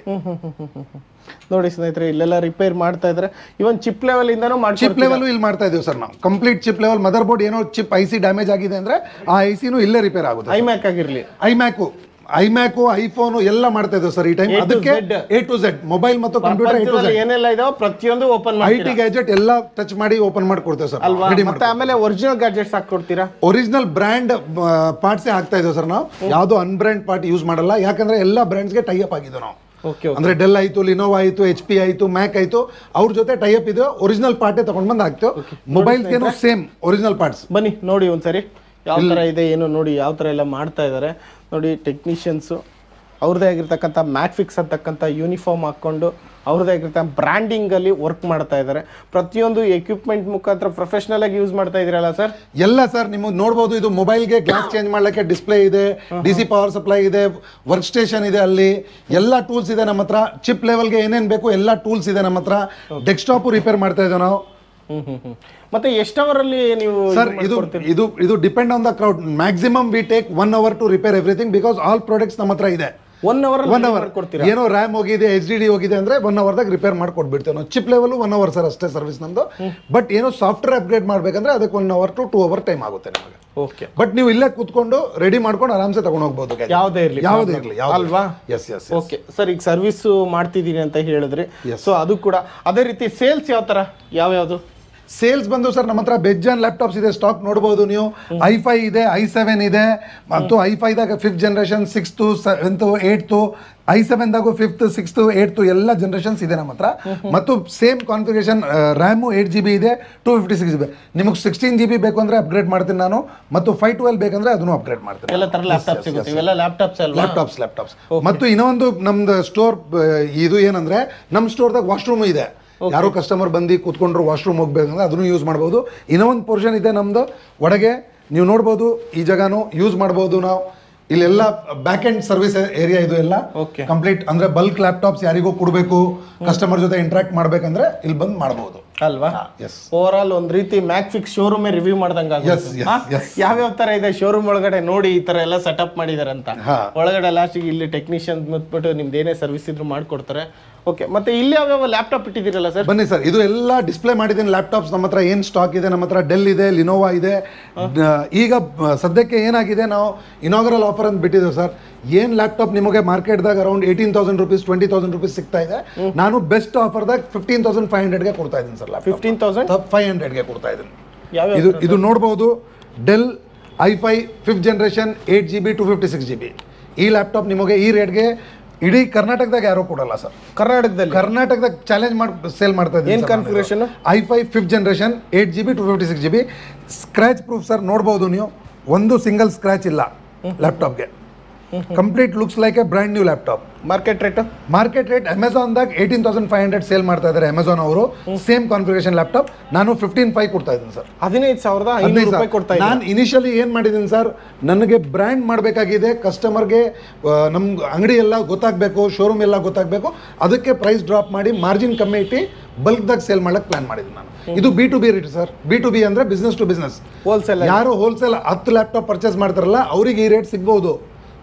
Speaker 1: ನೋಡಿ ಸ್ನೇಹಿತರೆ ಇಲ್ಲೆಲ್ಲ ರಿಪೇರ್ ಮಾಡ್ತಾ ಇದ್ರೆ ಇವನ್ ಚಿಪ್ ಲೆವೆಲ್ ಇಂದಾನು
Speaker 2: ಚಿಪ್
Speaker 1: ಮಾಡ್ಸಿ
Speaker 2: ಲೆವೆಲ್ ಇಲ್ಲಿ ಮಾಡ್ತಾ ಇದೀವಿ ಸರ್ ನಾವು complete chip level mother board ಏನೋ ಚಿಪ್ ಐ ಸಿ ಡ್ಯಾಮೇಜ್ ಆಗಿದೆ ಅಂದ್ರೆ ಆ ಐ ಸಿನೂ ಇಲ್ಲೇ ರಿಪೇರ್ ಆಗುತ್ತೆ
Speaker 1: ಐಮ್ಯಾಕ್ ಆಗಿರ್ಲಿ
Speaker 2: ಐಮ್ಯಾಕು ಐಮ್ಯಾಕು ಐಫೋನು ಎಲ್ಲ ಮಾಡ್ತಾ ಇದ್ದೇವೆ ಸರ್ ಈ ಟೈಮ್
Speaker 1: A to
Speaker 2: ಅದಕ್ಕೆ
Speaker 1: Z.
Speaker 2: A to Z mobile ಮತ್ತು ಕಂಪ್ಯೂಟರ್ ಎ ಟು
Speaker 1: ಪ್ರಪಂಚದಲ್ಲಿ ಏನೆಲ್ಲ ಇದಾವ ಪ್ರತಿಯೊಂದು ಓಪನ್
Speaker 2: ಐ
Speaker 1: ಮಾಡಿ
Speaker 2: ಟಿ ಗ್ಯಾಜೆಟ್ ಎಲ್ಲ ಟಚ್ ಮಾಡಿ ಓಪನ್ ಮಾಡಿ ಕೊಡ್ತೇವೆ ಸರ್
Speaker 1: ಅಲ್ವಾ
Speaker 2: ರೆಡಿ
Speaker 1: ಮತ್ತೆ ಆಮೇಲೆ ಒರಿಜಿನಲ್ ಗ್ಯಾಜೆಟ್ಸ್ ಹಾಕೊಡ್ತೀರಾ
Speaker 2: ಒರಿಜಿನಲ್ ಬ್ರ್ಯಾಂಡ್ ಪಾರ್ಟ್ಸೇ ಹಾಕ್ತಾ ಇದ್ದೇವೆ ಸರ್ ನಾವು ಯಾವುದು ಅನ್ಬ್ರ್ಯಾಂಡ್ ಪಾರ್ಟ್ ಯೂಸ್ ಮಾಡಲ್ಲ ಯಾಕಂದ್ರೆ ಎಲ್ಲ ಬ್ರ್ಯಾಂಡ್ಸ್ಗೆ ಟೈ ಅಪ್ ಆಗಿದ್ದು ನಾವು
Speaker 1: ಓಕೆ
Speaker 2: ಅಂದ್ರೆ ಡೆಲ್ ಆಯ್ತು ಲಿನೋವಾ ಆಯ್ತು ಎಚ್ ಪಿ ಆಯ್ತು ಮ್ಯಾಕ್ ಆಯ್ತು ಅವ್ರ ಜೊತೆ ಟೈ ಅಪ್ ಇದೆ ಒರಿಜಿನಲ್ ಪಾರ್ಟೇ ತಗೊಂಡ್ ಬಂದು ಹಾಕ್ತೇವೆ ಮೊಬೈಲ್ಸ್ಗೇನು ಸೇಮ್ ಒರಿಜಿನಲ್ ಪಾರ್ಟ್ಸ್
Speaker 1: ಬನ್ನಿ ನೋಡಿ ಒಂದ್ಸರಿ ಯಾವ ಥರ ಇದೆ ಏನು ನೋಡಿ ಯಾವ ಥರ ಎಲ್ಲ ಮಾಡ್ತಾ ಇದ್ದಾರೆ ನೋಡಿ ಟೆಕ್ನಿಷಿಯನ್ಸು ಅವ್ರದ್ದೇ ಆಗಿರ್ತಕ್ಕಂಥ ಮ್ಯಾಕ್ಫಿಕ್ಸ್ ಅಂತಕ್ಕಂಥ ಯೂನಿಫಾರ್ಮ್ ಹಾಕ್ಕೊಂಡು ಅವ್ರದ್ದೇ ಆಗಿರ್ತಕ್ಕಂಥ ಬ್ರ್ಯಾಂಡಿಂಗಲ್ಲಿ ವರ್ಕ್ ಮಾಡ್ತಾ ಇದ್ದಾರೆ ಪ್ರತಿಯೊಂದು ಎಕ್ವಿಪ್ಮೆಂಟ್ ಮುಖಾಂತರ ಪ್ರೊಫೆಷ್ನಲ್ ಆಗಿ ಯೂಸ್ ಮಾಡ್ತಾ ಇದ್ದೀರಲ್ಲ ಸರ್
Speaker 2: ಎಲ್ಲ ಸರ್ ನಿಮಗೆ ನೋಡ್ಬೋದು ಇದು ಮೊಬೈಲ್ಗೆ ಗ್ಲಾಸ್ ಚೇಂಜ್ ಮಾಡ್ಲಿಕ್ಕೆ ಡಿಸ್ಪ್ಲೇ ಇದೆ ಡಿ ಸಿ ಪವರ್ ಸಪ್ಲೈ ಇದೆ ವರ್ಕ್ ಸ್ಟೇಷನ್ ಇದೆ ಅಲ್ಲಿ ಎಲ್ಲ ಟೂಲ್ಸ್ ಇದೆ ನಮ್ಮ ಹತ್ರ ಚಿಪ್ ಲೆವೆಲ್ಗೆ ಏನೇನು ಬೇಕು ಎಲ್ಲ ಟೂಲ್ಸ್ ಇದೆ ನಮ್ಮ ಹತ್ರ ಡೆಸ್ಕ್ಟಾಪು ರಿಪೇರ್ ಮಾಡ್ತಾ ಇದ್ದೇವೆ ನಾವು
Speaker 1: ಹ್ಮ್ ಹ್ಮ್ ಹ್ಮ್ ಮತ್ತೆ ಎಷ್ಟು ಅವರಲ್ಲಿ ನೀವು
Speaker 2: ಸರ್ ಇದು ಇದು ಇದು depend on the crowd maximum we take one hour to repair everything because all products ನಮ್ಮ ಹತ್ರ ಇದೆ
Speaker 1: ಒನ್ ಅವರ್
Speaker 2: ಒನ್ ಅವರ್
Speaker 1: ಕೊಡ್ತೀರಾ
Speaker 2: ಏನೋ ರ್ಯಾಮ್ ಹೋಗಿದೆ ಎಚ್ ಡಿ ಡಿ ಹೋಗಿದೆ ಅಂದ್ರೆ ಒನ್ ಅವರ್ದಾಗ ರಿಪೇರ್ ಮಾಡ್ಕೊಟ್ಬಿಡ್ತೇವೆ ನಾವು chip level one hour sir ಅಷ್ಟೇ ಸರ್ವಿಸ್ ನಮ್ದು ಬಟ್ ಏನೋ ಸಾಫ್ಟ್ವೇರ್ ಅಪ್ಗ್ರೇಡ್ ಮಾಡ್ಬೇಕಂದ್ರೆ ಅದಕ್ಕೆ one hour to two hour time ಆಗುತ್ತೆ ನಿಮಗೆ
Speaker 1: ಓಕೆ
Speaker 2: ಬಟ್ ನೀವು ಇಲ್ಲೇ ಕೂತ್ಕೊಂಡು ರೆಡಿ ಮಾಡ್ಕೊಂಡು ಆರಾಮ್ಸೆ ತಗೊಂಡು ಹೋಗ್ಬೋದು
Speaker 1: ಯಾವುದೇ ಇರಲಿ
Speaker 2: ಯಾವುದೇ ಇರಲಿ
Speaker 1: ಅಲ್ವಾ
Speaker 2: ಎಸ್ ಎಸ್
Speaker 1: ಓಕೆ ಸರ್ ಈಗ ಸರ್ವಿಸ್ ಮಾಡ್ತಿದ್ದೀನಿ ಅಂತ ಹೇಳಿದ್ರಿ ಸೊ ಅದು ಕೂಡ ಅದೇ ರೀತಿ ಸೇಲ್ಸ್ ಯಾವ ಥರ ಯಾವ್ಯಾವುದು
Speaker 2: ಸೇಲ್ಸ್ ಬಂದು ಸರ್ ನಮ್ಮ ಹತ್ರ ಬೆಜ್ಜಾನ್ ಲ್ಯಾಪ್ಟಾಪ್ಸ್ ಇದೆ ಸ್ಟಾಕ್ ನೋಡ್ಬೋದು ನೀವು ಐ ಫೈ ಇದೆ ಐ ಸೆವೆನ್ ಇದೆ ಮತ್ತು ಐ ಫೈದಾಗ fifth generation sixth seventh eighth I ಸೆವೆನ್ದಾಗು ಫಿಫ್ತ್ ಸಿಕ್ಸ್ತು ಏಯ್ತು ಎಲ್ಲ ಜನರೇಷನ್ಸ್ ಇದೆ ನಮ್ಮ ಹತ್ರ ಮತ್ತು same configuration RAM eight G B ಇದೆ two fifty six G B ನಿಮಗೆ ಸಿಕ್ಸ್ಟೀನ್ ಜಿ ಬಿ ಬೇಕು ಅಂದರೆ ಅಪ್ಗ್ರೇಡ್ ಮಾಡ್ತೀನಿ ನಾನು ಮತ್ತು ಫೈವ್ ಟ್ವೆಲ್ ಬೇಕಂದ್ರೆ ಅದನ್ನು ಅಪ್ಗ್ರೇಡ್ ಮಾಡ್ತೀನಿ
Speaker 1: ಎಲ್ಲ ಥರ ಲ್ಯಾಪ್ಟಾಪ್ ಸಿಗುತ್ತೆ ಇವೆಲ್ಲ ಲ್ಯಾಪ್ಟಾಪ್ಸ್ ಅಲ್ವಾ
Speaker 2: ಲ್ಯಾಪ್ಟಾಪ್ಸ್ ಲ್ಯಾಪ್ಟಾಪ್ಸ್ ಮತ್ತು ಇನ್ನೊಂದು ನಮ್ದು ಸ್ಟೋರ್ ಇದು ಏನಂದ್ರೆ ನಮ್ಮ ಸ್ಟೋರ್ದಾಗ ವಾಶ್ರೂಮ್ ಇದೆ ಯಾರೋ ಕಸ್ಟಮರ್ ಬಂದು ಕೂತ್ಕೊಂಡ್ರು ವಾಶ್ರೂಮ್ ಹೋಗ್ಬೇಕಂದ್ರೆ ಅದನ್ನು ಯೂಸ್ ಮಾಡ್ಬೋದು ಇನ್ನೊಂದು ಪೋರ್ಷನ್ ಇದೆ ನಮ್ದು ಒಳಗೆ ನೀವು ನೋಡ್ಬೋದು ಈ ಜಾಗನೂ ಯೂಸ್ ಮಾಡ್ಬೋದು ನಾವು ಇಲ್ಲೆಲ್ಲ ಬ್ಯಾಕ್ ಎಂಡ್ ಸರ್ವಿಸ್ ಏರಿಯಾ ಇದು ಎಲ್ಲ
Speaker 1: Okay.
Speaker 2: ಕಂಪ್ಲೀಟ್ ಅಂದ್ರೆ ಬಲ್ಕ್ ಲ್ಯಾಪ್ಟಾಪ್ಸ್ ಯಾರಿಗೂ ಕೊಡಬೇಕು ಕಸ್ಟಮರ್ ಜೊತೆ ಇಂಟ್ರಾಕ್ಟ್ ಮಾಡ್ಬೇಕಂದ್ರೆ ಇಲ್ಲಿ ಬಂದು ಮಾಡ್ಬೋದು
Speaker 1: ಅಲ್ವಾ
Speaker 2: ಎಸ್
Speaker 1: ಓವರ್ ಆಲ್ ಒಂದ್ ರೀತಿ ಮ್ಯಾಕ್ಫಿಕ್ಸ್ ಶೋರೂಮ್ ರಿವ್ಯೂ ಮಾಡ್ದಂಗ
Speaker 2: Yes, yes, yes.
Speaker 1: ಯಾವ್ಯಾವ ತರ ಇದೆ ಶೋರೂಮ್ ಒಳಗಡೆ ನೋಡಿ ಈ ತರ ಎಲ್ಲ ಸೆಟಪ್ ಮಾಡಿದಾರೆ ಅಂತ
Speaker 2: ಹಾ.
Speaker 1: ಒಳಗಡೆ ಲಾಸ್ಟಿಗೆ ಇಲ್ಲಿ ಟೆಕ್ನಿಷಿಯನ್ ಮುತ್ಬಿಟ್ಟು ನಿಮ್ದು ಏನೇ ಸರ್ವಿಸ್ ಇದ್ರು ಮಾಡ್ಕೊಡ್ತಾರೆ ಓಕೆ ಮತ್ತೆ ಇಲ್ಲಿ ಯಾವ್ಯಾವ ಲ್ಯಾಪ್ಟಾಪ್ ಇಟ್ಟಿದ್ದೀರಲ್ಲ ಸರ್
Speaker 2: ಬನ್ನಿ ಸರ್ ಇದು ಎಲ್ಲ ಡಿಸ್ಪ್ಲೇ ಮಾಡಿದ್ದೀನಿ ಲ್ಯಾಪ್ಟಾಪ್ಸ್ ನಮ್ಮ ಹತ್ರ ಏನು ಸ್ಟಾಕ್ ಇದೆ ನಮ್ಮ ಹತ್ರ ಡೆಲ್ ಇದೆ ಲಿನೋವಾ ಇದೆ ಡ- ಈಗ ಬ- ಸದ್ಯಕ್ಕೆ ಏನಾಗಿದೆ ನಾವು ಇನಾಗರಲ್ ಆಫರ್ ಅಂತ ಬಿಟ್ಟಿದ್ದೇವೆ ಸರ್ ಏನು ಲ್ಯಾಪ್ಟಾಪ್ ನಿಮಗೆ ಮಾರ್ಕೆಟ್ದಾಗ around eighteen thousand rupees twenty thousand rupees ಸಿಗ್ತಾ ಇದೆ ನಾನು ಬೆಸ್ಟ್ ಆಫರ್ದಾಗ ಫಿಫ್ಟೀನ್ ತೌಸಂಡ್ ಫೈವ್ ಹಂಡ್ರೆಡ್ಗೆ ಕೊಡ್ತಾ ಇದ್ದೀನಿ sir laptop
Speaker 1: fifteen thousand
Speaker 2: five ಹಂಡ್ರೆಡ್ಗೆ ಕೊಡ್ತಾ ಇದ್ದೀನಿ
Speaker 1: ಯಾವ್ಯಾವ
Speaker 2: ಇದು ಇದು ನೋಡ್ಬೋದು Dell I five fifth generation eight G B two fifty six G B ಈ ಲ್ಯಾಪ್ಟಾಪ್ ನಿಮಗೆ ಈ ರೇಟ್ಗೆ ಇಡೀ ಕರ್ನಾಟಕದಾಗ ಯಾರೂ ಕೊಡಲ್ಲ ಸರ್
Speaker 1: ಕರ್ನಾಟಕದಲ್ಲಿ
Speaker 2: ಕರ್ನಾಟಕದಾಗ ಚಾಲೆಂಜ್ ಮಾಡಿ ಸೇಲ್ ಮಾಡ್ತಾ ಇದ್ದೀನಿ
Speaker 1: ಏನ್
Speaker 2: sir ನಾನು
Speaker 1: configuration?
Speaker 2: ಇದು. I five fifth generation eight G B two fifty six G B scratch proof sir ನೋಡ್ಬೋದು ನೀವು ಒಂದು ಸಿಂಗಲ್ ಸ್ಕ್ರಾಚ್ ಇಲ್ಲ ಲ್ಯಾಪ್ಟಾಪ್ಗೆ complete looks like a brand new laptop
Speaker 1: market rate
Speaker 2: market rate ಅಮೆಝಾನ್ದಾಗ eighteen thousand five hundred sale ಮಾಡ್ತಾ ಇದ್ದಾರೆ ಅಮೆಝಾನ್ ಅವರು ಸೇಮ್ ಕಾನ್ಫಿಗರೇಷನ್ ಲ್ಯಾಪ್ಟಾಪ್ ನಾನು ಫಿಫ್ಟೀನ್ ಫೈವ್ ಕೊಡ್ತಾ ಇದ್ದೀನಿ ಸರ್
Speaker 1: ಹದಿನೈದು ಸಾವಿರದ ಐನೂರು ರೂಪಾಯಿ ಕೊಡ್ತಾ ಇದ್ದಾರೆ
Speaker 2: ನಾನು ಇನಿಷಿಯಲಿ ಏನು ಮಾಡಿದ್ದೀನಿ ಸರ್ ನನಗೆ ಬ್ರ್ಯಾಂಡ್ ಮಾಡಬೇಕಾಗಿದೆ ಕಸ್ಟಮರ್ಗೆ ನಮ್ಮ ಅಂಗಡಿ ಎಲ್ಲ ಗೊತ್ತಾಗಬೇಕು ಶೋರೂಮ್ ಎಲ್ಲ ಗೊತ್ತಾಗಬೇಕು ಅದಕ್ಕೆ ಪ್ರೈಸ್ ಡ್ರಾಪ್ ಮಾಡಿ ಮಾರ್ಜಿನ್ ಕಮ್ಮಿ ಇಟ್ಟು ಬಲ್ಕ್ದಾಗ ಸೇಲ್ ಮಾಡಕ್ಕೆ ಪ್ಲಾನ್ ಮಾಡಿದ್ದೀನಿ ನಾನು ಇದು B to B rate sir B to B ಅಂದರೆ ಬಿಸ್ನೆಸ್ ಟು ಬಿಸ್ನೆಸ್
Speaker 1: ಹೋಲ್ಸೇಲ್
Speaker 2: ಯಾರು ಹೋಲ್ಸೇಲ್ ಹತ್ತು ಲ್ಯಾಪ್ಟಾಪ್ ಪರ್ಚೇಸ್ ಮಾಡ್ತಾರಲ್ಲ ಅವ್ರಿಗೆ ಈ ರೇಟ್ ಸಿಗ್ಬೋದು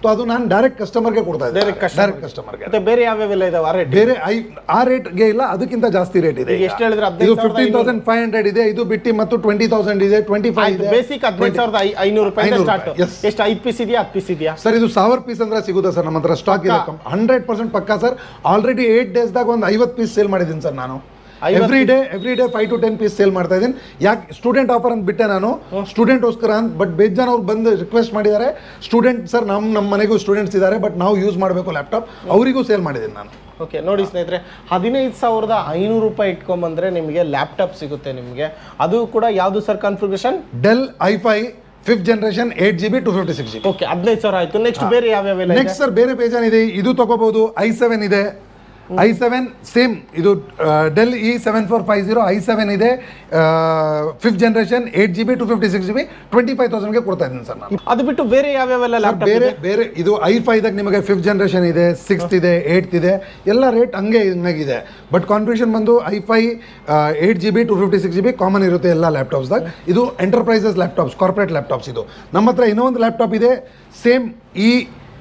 Speaker 2: ಸೊ ಅದು ನಾನು ಡೈರೆಕ್ಟ್ ಕಸ್ಟಮರ್ಗೆ ಕೊಡ್ತಾ ಇದ್ದೆ
Speaker 1: Direct customer
Speaker 2: ಡೈರೆಕ್ಟ್ ಕಸ್ಟಮರ್ಗೆ
Speaker 1: ಮತ್ತೆ ಬೇರೆ ಯಾವ್ಯಾವೆಲ್ಲ ಇದಾವೆ ಆ ರೇಟ್
Speaker 2: ಬೇರೆ ಐ ಆ ರೇಟ್ಗೆ ಇಲ್ಲ ಅದಕ್ಕಿಂತ ಜಾಸ್ತಿ ರೇಟ್ ಇದೆ
Speaker 1: ಈಗ ಎಷ್ಟು ಹೇಳಿದ್ರೆ
Speaker 2: ಇದು
Speaker 1: ಹದಿನೈದು
Speaker 2: ಫಿಫ್ಟೀನ್ ತೌಸಂಡ್ ಫೈವ್ ಹಂಡ್ರೆಡ್ ಇದೆ ಇದು ಬಿಟ್ಟು ಮತ್ತು ಟ್ವೆಂಟಿ ತೌಸಂಡ್ ಇದೆ ಟ್ವೆಂಟಿ ಫೈವ್ ಇದೆ
Speaker 1: ಬೇಸಿಕ್ ಹದಿನೈದು ಸಾವಿರದ ಐ- ಐನೂರು ರೂಪಾಯಿ
Speaker 2: ಐನೂರು
Speaker 1: ಸ್ಟಾರ್ಟ್
Speaker 2: ರೂಪಾಯಿ, yes.
Speaker 1: ಎಷ್ಟು ಐದು ಪೀಸ್ ಇದೆಯಾ ಹತ್ತು ಪೀಸ್ ಇದೆಯಾ
Speaker 2: ಸರ್ ಇದು ಸಾವಿರ ಪೀಸ್ ಅಂದ್ರೆ ಸಿಗುತ್ತೆ ಸರ್ ನಮ್ಮ ಹತ್ರ ಸ್ಟಾಕ್ ಇದೆ ಹಂಡ್ರೆಡ್ ಪರ್ಸೆಂಟ್ ಪಕ್ಕಾ ಸರ್ ಆಲ್ರೆಡಿ ಏಟ್ ಡೇಸ್ದಾಗ ಒಂದು ಐವತ್ತು ಪೀಸ್ ಸೇಲ್ ಮಾಡಿದ್ದೀನಿ ಸರ್ ನಾನು every day every day five to ten piece sale ಮಾಡ್ತಾ ಇದ್ದೀನಿ ಯಾಕೆ ಸ್ಟೂಡೆಂಟ್ ಆಫರ್ ಅಂತ ಬಿಟ್ಟೆ ನಾನು ಸ್ಟೂಡೆಂಟ್ಗೋಸ್ಕರ ಅಂತ ಬಟ್ ಬೇಜಾನ್ ಅವ್ರು ಬಂದು ರಿಕ್ವೆಸ್ಟ್ ಮಾಡಿದ್ದಾರೆ ಸ್ಟೂಡೆಂಟ್ ಸರ್ ನಮ್ಮ ನಮ್ಮ ಮನೆಗೂ ಸ್ಟೂಡೆಂಟ್ಸ್ ಇದ್ದಾರೆ ಬಟ್ ನಾವು ಯೂಸ್ ಮಾಡಬೇಕು ಲ್ಯಾಪ್ಟಾಪ್ ಅವರಿಗೂ ಸೇಲ್ ಮಾಡಿದ್ದೀನಿ ನಾನು
Speaker 1: ಓಕೆ ನೋಡಿ ಸ್ನೇಹಿತರೆ ಹದಿನೈದು ಸಾವಿರದ ಐನೂರು ರೂಪಾಯಿ ಇಟ್ಕೊಂಬಂದ್ರೆ ನಿಮಗೆ ಲ್ಯಾಪ್ಟಾಪ್ ಸಿಗುತ್ತೆ ನಿಮಗೆ ಅದು ಕೂಡ ಯಾವುದು sir configuration
Speaker 2: Dell I five fifth generation eight G B two fifty six G B
Speaker 1: okay ಹದಿನೈದು ಸಾವಿರ ಆಯ್ತು ನೆಕ್ಸ್ಟ್ ಬೇರೆ ಯಾವ್ಯಾವೆಲ್ಲ ಇದೆ
Speaker 2: ನೆಕ್ಸ್ಟ್ ಸರ್ ಬೇರೆ ಬೇಜಾನ್ ಇದೆ ಇದು ತಗೋಬಹುದು ಐ ಸೆವೆನ್ ಇದೆ ಐ ಸೆವೆನ್ ಸೇಮ್ ಇದು Dell E seven four five zero I seven ಇದೆ fifth generation eight G B two fifty six G B twenty five ತೌಸಂಡ್ಗೆ ಕೊಡ್ತಾ ಇದ್ದೀನಿ ಸರ್ ನಾನು
Speaker 1: ಅದು ಬಿಟ್ಟು ಬೇರೆ ಯಾವ್ಯಾವೆಲ್ಲ
Speaker 2: ಸರ್,
Speaker 1: ಲ್ಯಾಪ್ಟಾಪ್
Speaker 2: ಬೇರೆ
Speaker 1: ಇದೆ
Speaker 2: ಬೇರೆ ಇದು ಐ ಫೈದಾಗ ನಿಮಗೆ ಫಿಫ್ತ್ ಜನರೇಷನ್ ಇದೆ ಸಿಕ್ಸ್ತ್ ಇದೆ ಏಯ್ತ್ ಇದೆ ಎಲ್ಲ ರೇಟ್ ಹಂಗೆ ಹಿಂಗಾಗಿದೆ ಬಟ್ ಕಾನ್ಫಿಗರೇಷನ್ ಬಂದು I five eight G B two fifty six G B common ಇರುತ್ತೆ ಎಲ್ಲ ಲ್ಯಾಪ್ಟಾಪ್ಸ್ದಾಗ ಇದು ಎಂಟರ್ಪ್ರೈಸಸ್ ಲ್ಯಾಪ್ಟಾಪ್ಸ್ ಕಾರ್ಪೊರೇಟ್ ಲ್ಯಾಪ್ಟಾಪ್ಸ್ ಇದು ನಮ್ಮ ಹತ್ರ ಇನ್ನೊಂದು ಲ್ಯಾಪ್ಟಾಪ್ ಇದೆ same E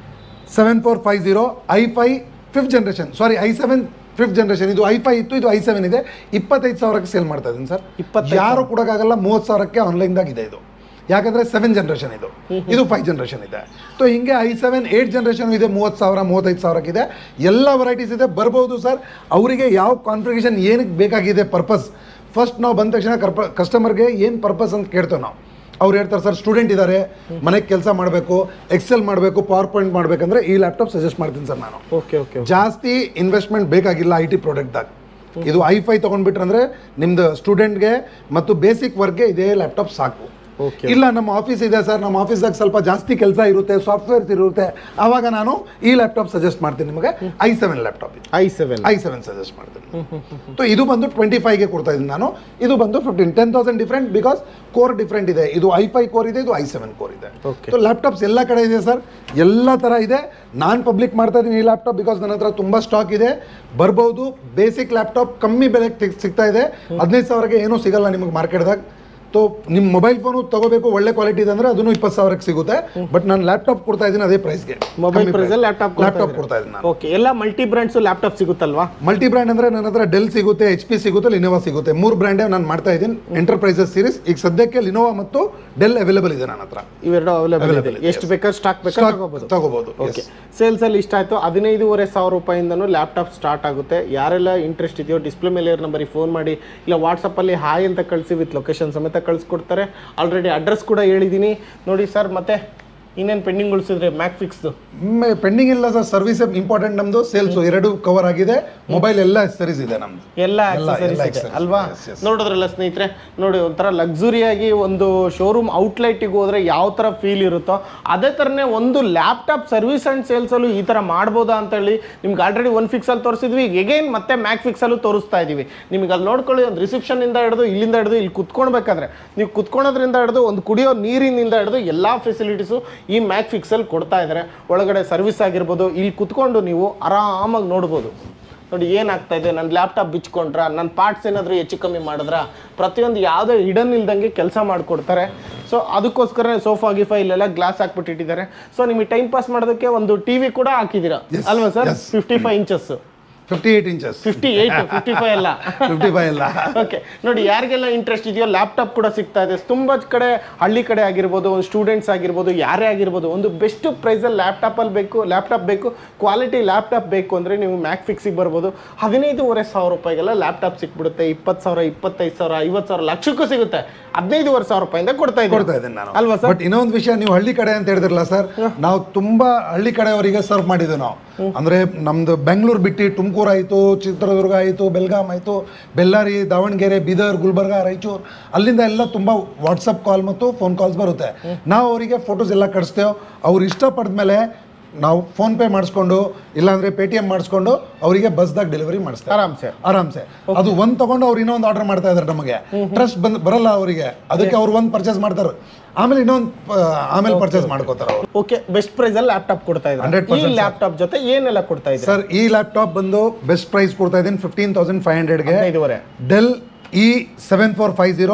Speaker 2: seven four five zero I five fifth generation sorry I seven fifth generation ಇದು ಐ ಫೈ ಇತ್ತು ಇದು ಐ ಸೆವೆನ್ ಇದೆ ಇಪ್ಪತ್ತೈದು ಸಾವಿರಕ್ಕೆ ಸೇಲ್ ಮಾಡ್ತಾ ಇದ್ದೀನಿ ಸರ್
Speaker 1: ಇಪ್ಪತ್ತೈದು
Speaker 2: ಯಾರು ಕೊಡೋಕ್ಕಾಗಲ್ಲ ಮೂವತ್ತು ಸಾವಿರಕ್ಕೆ ಆನ್ಲೈನ್ದಾಗ ಇದೆ ಇದು ಯಾಕಂದ್ರೆ ಸೆವೆನ್ ಜನರೇಷನ್ ಇದು ಇದು ಫೈವ್ ಜನರೇಷನ್ ಇದೆ ಸೊ ಹಿಂಗೆ ಐ ಸೆವೆನ್ ಏಟ್ ಜನರೇಷನ್ ಇದೆ ಮೂವತ್ತು ಸಾವಿರ ಮೂವತ್ತೈದು ಸಾವಿರಕ್ಕಿದೆ ಎಲ್ಲ ವೆರೈಟೀಸ್ ಇದೆ ಬರ್ಬೋದು ಸರ್ ಅವರಿಗೆ ಯಾವ ಕಾನ್ಫಿಗರೇಷನ್ ಏನಕ್ಕೆ ಬೇಕಾಗಿದೆ ಪರ್ಪಸ್ ಫಸ್ಟ್ ನಾವು ಬಂದ ತಕ್ಷಣ ಕರ್ಪ ಕಸ್ಟಮರ್ಗೆ ಏನು ಪರ್ಪಸ್ ಅಂತ ಕೇಳ್ತೇವೆ ನಾವು ಅವ್ರು ಹೇಳ್ತಾರೆ ಸರ್ ಸ್ಟೂಡೆಂಟ್ ಇದ್ದಾರೆ ಮನೆಗೆ ಕೆಲಸ ಮಾಡಬೇಕು ಎಕ್ಸೆಲ್ ಮಾಡಬೇಕು ಪವರ್ ಪಾಯಿಂಟ್ ಮಾಡಬೇಕಂದ್ರೆ ಈ ಲ್ಯಾಪ್ಟಾಪ್ ಸಜೆಸ್ಟ್ ಮಾಡ್ತೀನಿ ಸರ್ ನಾನು
Speaker 1: ಓಕೆ ಓಕೆ
Speaker 2: ಜಾಸ್ತಿ ಇನ್ವೆಸ್ಟ್ಮೆಂಟ್ ಬೇಕಾಗಿಲ್ಲ ಐ ಟಿ ಪ್ರಾಡಕ್ಟ್ದಾಗ ಇದು ಐ ಫೈ ತೊಗೊಂಡ್ಬಿಟ್ರಂದ್ರೆ ನಿಮ್ದು ಸ್ಟೂಡೆಂಟ್ಗೆ ಮತ್ತು ಬೇಸಿಕ್ ವರ್ಕ್ಗೆ ಇದೇ ಲ್ಯಾಪ್ಟಾಪ್ ಸಾಕು
Speaker 1: Okay.
Speaker 2: ಇಲ್ಲ ನಮ್ಮ ಆಫೀಸ್ ಇದೆ ಸರ್ ನಮ್ಮ ಆಫೀಸ್ದಾಗ ಸ್ವಲ್ಪ ಜಾಸ್ತಿ ಕೆಲಸ ಇರುತ್ತೆ ಸಾಫ್ಟ್ವೇರ್ಸ್ ಇರುತ್ತೆ ಆವಾಗ ನಾನು ಈ ಲ್ಯಾಪ್ಟಾಪ್ ಸಜೆಸ್ಟ್ ಮಾಡ್ತೀನಿ ನಿಮಗೆ ಐ ಸೆವೆನ್ ಲ್ಯಾಪ್ಟಾಪ್ ಇದು
Speaker 1: I seven
Speaker 2: I seven suggest ಮಾಡ್ತೀನಿ ಸೊ ಇದು ಬಂದು ಟ್ವೆಂಟಿ ಫೈವ್ಗೆ ಕೊಡ್ತಾ ಇದ್ದೀನಿ ನಾನು ಇದು ಬಂದು fifteen ten thousand different because core different ಇದೆ ಇದು ಐ ಫೈ ಕೋರ್ ಇದೆ ಇದು ಐ ಸೆವೆನ್ ಕೋರ್ ಇದೆ
Speaker 1: Okay.
Speaker 2: ಸೊ ಲ್ಯಾಪ್ಟಾಪ್ಸ್ ಎಲ್ಲ ಕಡೆ ಇದೆ ಸರ್ ಎಲ್ಲ ಥರ ಇದೆ ನಾನು ಪಬ್ಲಿಕ್ ಮಾಡ್ತಾ ಇದ್ದೀನಿ ಈ ಲ್ಯಾಪ್ಟಾಪ್ ಬಿಕಾಸ್ ನನ್ನ ಹತ್ರ ತುಂಬ ಸ್ಟಾಕ್ ಇದೆ ಬರ್ಬೋದು ಬೇಸಿಕ್ ಲ್ಯಾಪ್ಟಾಪ್ ಕಮ್ಮಿ ಬೆಲೆಗೆ ಸಿಗ್ತಾ ಇದೆ ಹದಿನೈದು ಸಾವಿರಕ್ಕೆ ಏನೂ ಸಿಗಲ್ಲ ನಿಮಗೆ ಮಾರ್ಕೆಟ್ದಾಗ ಸೊ ನಿಮ್ಮ ಮೊಬೈಲ್ ಫೋನು ತಗೋಬೇಕು ಒಳ್ಳೆ ಕ್ವಾಲಿಟಿ ಇದೆ ಅಂದ್ರೆ ಅದನ್ನು ಇಪ್ಪತ್ತು ಸಾವಿರಕ್ಕೆ ಸಿಗುತ್ತೆ ಬಟ್ ನಾನು ಲ್ಯಾಪ್ಟಾಪ್ ಕೊಡ್ತಾ ಇದ್ದೀನಿ ಅದೇ ಪ್ರೈಸ್ಗೆ
Speaker 1: ಮೊಬೈಲ್ ಪ್ರೈಸ್ ಲ್ಯಾಪ್ಟಾಪ್
Speaker 2: ಲ್ಯಾಪ್ಟಾಪ್ ಕೊಡ್ತಾ ಇದ್ದೀನಿ ನಾನು
Speaker 1: ಓಕೆ ಎಲ್ಲ ಮಲ್ಟಿ ಬ್ರ್ಯಾಂಡ್ಸ್ ಲ್ಯಾಪ್ಟಾಪ್ ಸಿಗುತ್ತಲ್ವಾ
Speaker 2: ಮಲ್ಟಿ ಬ್ರ್ಯಾಂಡ್ ಅಂದ್ರೆ ನನ್ನ ಹತ್ರ ಡೆಲ್ ಸಿಗುತ್ತೆ ಎಚ್ ಪಿ ಸಿಗುತ್ತೆ ಲಿನೋವಾ ಸಿಗುತ್ತೆ ಮೂರು ಬ್ರ್ಯಾಂಡೇ ನಾನು ಮಾಡ್ತಾ ಇದ್ದೀನಿ ಎಂಟರ್ಪ್ರೈಸಸ್ ಸೀರೀಸ್ ಈಗ ಸದ್ಯಕ್ಕೆ ಲಿನೋವಾ ಮತ್ತು ಡೆಲ್ ಅವೈಲೇಬಲ್ ಇದೆ ನನ್ನ ಹತ್ರ
Speaker 1: ಇವೆರಡು ಅವೈಲೇಬಲ್
Speaker 2: Available
Speaker 1: ಇದೆ
Speaker 2: ಇದೆ,
Speaker 1: ಎಷ್ಟು ಬೇಕಾದ್ರೆ ಸ್ಟಾಕ್ ಬೇಕಾದ್ರೆ
Speaker 2: Stock
Speaker 1: ತಗೋಬಹುದು
Speaker 2: ತಗೋಬಹುದು
Speaker 1: ಓಕೆ ಸೇಲ್ಸ್ ಅಲ್ಲಿ ಇಷ್ಟ ಆಯ್ತು ಹದಿನೈದುವರೆ ಸಾವಿರ ರೂಪಾಯಿಂದನೂ ಲ್ಯಾಪ್ಟಾಪ್ ಸ್ಟಾರ್ಟ್ ಆಗುತ್ತೆ ಯಾರೆಲ್ಲ ಇಂಟ್ರೆಸ್ಟ್ ಇದೆಯೋ ಡಿಸ್ಪ್ಲೇ ಮೇಲೆ ಇರೋ ನಂಬರಿಗೆ ಫೋನ್ ಮಾಡಿ ಇಲ್ಲ ವಾಟ್ಸಪ್ಪಲ್ಲಿ ಹಾಯ್ ಅಂತ ಕಳಿಸಿ ವಿತ್ ಲೊಕೇಶನ್ ಸಮೇತ ಕಳಿಸ್ಕೊಡ್ತಾರೆ ಆಲ್ರೆಡಿ ಅಡ್ರೆಸ್ ಕೂಡ ಹೇಳಿದ್ದೀನಿ ನೋಡಿ ಸರ್ ಮತ್ತೆ ಇನ್ನೇನು ಪೆಂಡಿಂಗ್ ಉಳಿಸಿದ್ರೆ ಮ್ಯಾಕ್ ಫಿಕ್ಸ್ದು
Speaker 2: ಪೆಂಡಿಂಗ್ ಇಲ್ಲ ಸರ್ ಸರ್ವಿಸ್ ಇಂಪಾರ್ಟೆಂಟ್ ನಮ್ದು ಸೇಲ್ಸ್ ಎರಡು ಕವರ್ ಆಗಿದೆ ಮೊಬೈಲ್ ಎಲ್ಲ ಸರೀಸ್ ಇದೆ ನಮ್ದು
Speaker 1: ಎಲ್ಲ
Speaker 2: ಎಲ್ಲ-
Speaker 1: accessories
Speaker 2: ಎಲ್ಲ
Speaker 1: ಇದೆ
Speaker 2: accessories.
Speaker 1: ಅಲ್ವಾ
Speaker 2: Yes, yes.
Speaker 1: ನೋಡಿದ್ರಲ್ಲ ಸ್ನೇಹಿತರೆ ನೋಡಿ ಒಂಥರ ಲಕ್ಸುರಿಯಾಗಿ ಒಂದು ಶೋರೂಮ್ ಔಟ್ಲೆಟಿಗೆ ಹೋದ್ರೆ ಯಾವ ಥರ ಫೀಲ್ ಇರುತ್ತೋ ಅದೇ ಥರನೇ ಒಂದು ಲ್ಯಾಪ್ಟಾಪ್ ಸರ್ವಿಸ್ ಆ್ಯಂಡ್ ಸೇಲ್ಸಲ್ಲೂ ಈ ಥರ ಮಾಡ್ಬೋದಾ ಅಂತೇಳಿ ನಿಮ್ಗೆ ಆಲ್ರೆಡಿ ಒನ್ ಫಿಕ್ಸಲ್ಲಿ ತೋರಿಸಿದ್ವಿ ಎಗೈನ್ ಮತ್ತೆ ಮ್ಯಾಕ್ ಫಿಕ್ಸಲ್ಲೂ ತೋರಿಸ್ತಾ ಇದ್ದೀವಿ ನಿಮ್ಗೆ ಅಲ್ಲಿ ನೋಡ್ಕೊಳ್ಳಿ ಒಂದು ರಿಸೆಪ್ಷನಿಂದ ಹಿಡಿದು ಇಲ್ಲಿಂದ ಹಿಡಿದು ಇಲ್ಲಿ ಕುತ್ಕೊಳ್ಬೇಕಾದ್ರೆ ನೀವು ಕುತ್ಕೊಳೋದ್ರಿಂದ ಹಿಡಿದು ಒಂದು ಕುಡಿಯೋ ನೀರಿನಿಂದ ಹಿಡಿದು ಎಲ್ಲ ಫೆಸಿಲಿಟೀಸು ಈ ಮ್ಯಾಕ್ ಫಿಕ್ಸಲ್ಲಿ ಕೊಡ್ತಾ ಇದ್ದಾರೆ ಒಳಗಡೆ ಸರ್ವಿಸ್ ಆಗಿರ್ಬೋದು ಇಲ್ಲಿ ಕುತ್ಕೊಂಡು ನೀವು ಆರಾಮಾಗಿ ನೋಡ್ಬೋದು ನೋಡಿ ಏನಾಗ್ತಾ ಇದೆ ನನ್ನ ಲ್ಯಾಪ್ಟಾಪ್ ಬಿಚ್ಕೊಂಡ್ರ ನನ್ನ ಪಾರ್ಟ್ಸ್ ಏನಾದರೂ ಹೆಚ್ಚು ಕಮ್ಮಿ ಮಾಡಿದ್ರ ಪ್ರತಿಯೊಂದು ಯಾವುದೇ ಇಡನ್ ಇಲ್ದಂಗೆ ಕೆಲಸ ಮಾಡಿಕೊಡ್ತಾರೆ ಸೊ ಅದಕ್ಕೋಸ್ಕರ ಸೋಫಾ ಗಿಫಾ ಇಲ್ಲೆಲ್ಲ ಗ್ಲಾಸ್ ಹಾಕ್ಬಿಟ್ಟಿಟ್ಟಿದ್ದಾರೆ ಸೊ ನಿಮಗೆ ಟೈಮ್ ಪಾಸ್ ಮಾಡೋದಕ್ಕೆ ಒಂದು ಟಿ ವಿ ಕೂಡ ಹಾಕಿದ್ದೀರಾ
Speaker 2: Yes,
Speaker 1: ಅಲ್ವಾ sir
Speaker 2: yes.
Speaker 1: Fifty five inches
Speaker 2: fifty eight inches
Speaker 1: fifty eight fifty five ಅಲ್ಲ
Speaker 2: ಫಿಫ್ಟಿ ಫೈವ್ ಇಲ್ಲ
Speaker 1: ಓಕೆ ನೋಡಿ ಯಾರಿಗೆಲ್ಲ ಇಂಟ್ರೆಸ್ಟ್ ಇದೆಯೋ ಲ್ಯಾಪ್ಟಾಪ್ ಕೂಡ ಸಿಗ್ತಾ ಇದೆ ತುಂಬ ಕಡೆ ಹಳ್ಳಿ ಕಡೆ ಆಗಿರ್ಬೋದು ಒಂದು ಸ್ಟೂಡೆಂಟ್ಸ್ ಆಗಿರ್ಬೋದು ಯಾರೇ ಆಗಿರ್ಬೋದು ಒಂದು ಬೆಸ್ಟ್ ಪ್ರೈಸಲ್ಲಿ ಲ್ಯಾಪ್ಟಾಪಲ್ಲಿ ಬೇಕು ಲ್ಯಾಪ್ಟಾಪ್ ಬೇಕು ಕ್ವಾಲಿಟಿ ಲ್ಯಾಪ್ಟಾಪ್ ಬೇಕು ಅಂದರೆ ನೀವು ಮ್ಯಾಕ್ ಫಿಕ್ಸಿಗೆ ಬರ್ಬೋದು ಹದಿನೈದುವರೆ ಸಾವಿರ ರೂಪಾಯಿಗೆಲ್ಲ ಲ್ಯಾಪ್ಟಾಪ್ ಸಿಕ್ಬಿಡುತ್ತೆ ಇಪ್ಪತ್ತು ಸಾವಿರ ಇಪ್ಪತ್ತೈದು ಸಾವಿರ ಐವತ್ತು ಸಾವಿರ ಲಕ್ಷಕ್ಕೂ ಸಿಗುತ್ತೆ ಹದಿನೈದುವರೆ ಸಾವಿರ ರೂಪಾಯಿಂದ ಕೊಡ್ತಾ
Speaker 2: ಕೊಡ್ತಾ
Speaker 1: ಇದ್ದೀವಿ
Speaker 2: ಇದ್ದೀನಿ ನಾನು
Speaker 1: ಅಲ್ವಾ ಸರ್
Speaker 2: ಬಟ್ ಇನ್ನೊಂದು ವಿಷಯ ನೀವು ಹಳ್ಳಿ ಕಡೆ ಅಂತ ಹೇಳಿದ್ರಲ್ಲ ಸರ್ ನಾವು ತುಂಬಾ ಹಳ್ಳಿ ಕಡೆಯವರಿಗೆ ಸರ್ವ್ ಮಾಡಿದ್ವಿ ನಾವು ಅಂದ್ರೆ ನಮ್ದು ಬೆಂಗಳೂರು ಬಿಟ್ಟು ತುಮಕೂರು ಆಯಿತು ಚಿತ್ರದುರ್ಗ ಆಯಿತು ಬೆಲ್ಗಾಮ್ ಆಯಿತು ಬೆಳ್ಳಾರಿ ದಾವಣಗೆರೆ ಬೀದರ್ ಗುಲ್ಬರ್ಗ ರಾಯಚೂರು ಅಲ್ಲಿಂದ ಎಲ್ಲ ತುಂಬಾ ವಾಟ್ಸಪ್ ಕಾಲ್ ಮತ್ತು ಫೋನ್ ಕಾಲ್ಸ್ ಬರುತ್ತೆ ನಾವು ಅವರಿಗೆ ಫೋಟೋಸ್ ಎಲ್ಲ ಕಳಿಸ್ತೇವೆ ಅವ್ರು ಇಷ್ಟಪಟ್ಟ ಮೇಲೆ ನಾವು ಫೋನ್ ಪೇ ಮಾಡಿಸ್ಕೊಂಡು ಇಲ್ಲಾಂದ್ರೆ ಪೇ ಟಿ ಎಮ್ ಮಾಡಿಸ್ಕೊಂಡು ಅವರಿಗೆ ಬಸ್ದಾಗ ಡೆಲಿವರಿ ಮಾಡಿಸ್ತೇವೆ
Speaker 1: ಆರಾಮ್ಸೆ
Speaker 2: ಆರಾಮ್ಸೆ ಅದು ಒಂದ್ ತಗೊಂಡು ಅವ್ರು ಇನ್ನೊಂದು ಆರ್ಡರ್ ಮಾಡ್ತಾ ಇದಾರೆ ನಮಗೆ ಟ್ರಸ್ಟ್ ಬಂದ್ ಬರಲ್ಲ ಅವರಿಗೆ ಅದಕ್ಕೆ ಅವ್ರು ಒಂದ್ ಪರ್ಚೇಸ್ ಮಾಡ್ತಾರೆ ಆಮೇಲೆ ಇನ್ನೊಂದು ಆಮೇಲೆ ಪರ್ಚೇಸ್ ಮಾಡ್ಕೋತಾರೆ ಅವರು
Speaker 1: ಓಕೆ ಬೆಸ್ಟ್ ಪ್ರೈಸಲ್ಲಿ ಲ್ಯಾಪ್ಟಾಪ್ ಕೊಡ್ತಾ ಇದ್ದಾರೆ
Speaker 2: 100%
Speaker 1: ಈ ಲ್ಯಾಪ್ಟಾಪ್ ಜೊತೆ ಏನೆಲ್ಲ ಕೊಡ್ತಾ ಇದ್ದಾರೆ
Speaker 2: ಸರ್ ಈ ಲ್ಯಾಪ್ಟಾಪ್ ಬಂದು ಬೆಸ್ಟ್ ಪ್ರೈಸ್ ಕೊಡ್ತಾ ಇದ್ದೀನಿ ಫಿಫ್ಟೀನ್ ತೌಸಂಡ್ ಫೈವ್ ಹಂಡ್ರೆಡ್ಗೆ
Speaker 1: ಹದಿನೈದುವರೆ
Speaker 2: Dell E seven four five zero